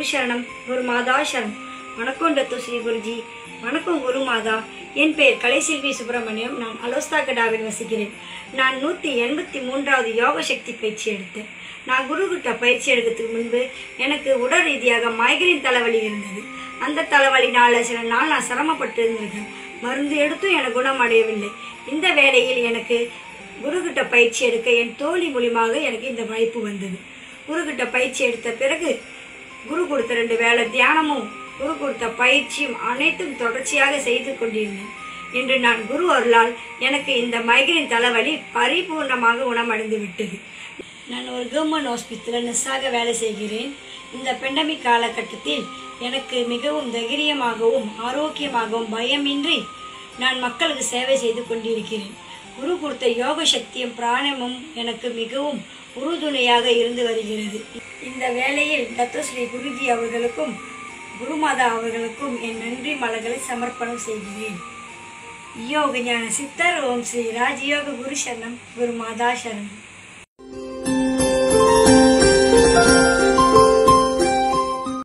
குரு சரணம் குரு மாதா சரணம் வணக்கம் டத்து ஸ்ரீ குருஜி வணக்கம் குரு மாதா என் பெயர் கலைசெல்வி சுப்பிரமணியம் நான் அலோஸ்தாகடாவில் வசிக்கிறேன் நான் நூற்றி எண்பத்தி மூன்றாவது யோக சக்தி பயிற்சி எடுத்தேன் நான் குருகிட்ட பயிற்சி எடுக்கிறதுக்கு முன்பு எனக்கு உடல் ரீதியாக மைக்ரேன் தலைவலி இருந்தது அந்த தலைவலினால சில நாள் நான் சிரமப்பட்டு இருந்திருக்கேன் மருந்து எடுத்தும் எனக்கு குணம் அடையவில்லை இந்த வேளையில் எனக்கு குருகிட்ட பயிற்சி எடுக்க என் தோழி மூலியமாக எனக்கு இந்த வாய்ப்பு வந்தது குருகிட்ட பயிற்சி எடுத்த பிறகு குரு கொடுத்த ரெண்டு வேளை தியானமும் குரு கொடுத்த பயிற்சியும் அனைத்தும் தொடர்ச்சியாக செய்து கொண்டிருந்தேன் இன்று நான் குரு அருளால் எனக்கு இந்த மைக்ரேன் தலைவலி பரிபூர்ணமாக குணமடைந்து விட்டது நான் ஒரு கவர்மெண்ட் ஹாஸ்பிட்டலில் நர்ஸாக வேலை செய்கிறேன் இந்த பெண்டமிக் காலகட்டத்தில் எனக்கு மிகவும் தைரியமாகவும் ஆரோக்கியமாகவும் பயமின்றி நான் மக்களுக்கு சேவை செய்து கொண்டிருக்கிறேன் குரு கொடுத்த யோக சக்தியும் பிராணமும் எனக்கு மிகவும் உறுதுணையாக இருந்து வருகிறது இந்த வேளையில் தத்துஸ்ரீ குருஜி அவர்களுக்கும் குருமாதா அவர்களுக்கும் என் நன்றி மலர்களை சமர்ப்பணம் செய்கிறேன் யோக ஞான சித்தர் ஓம் ஸ்ரீ ராஜயோக குரு சரணம் குரு மாதா சரணம்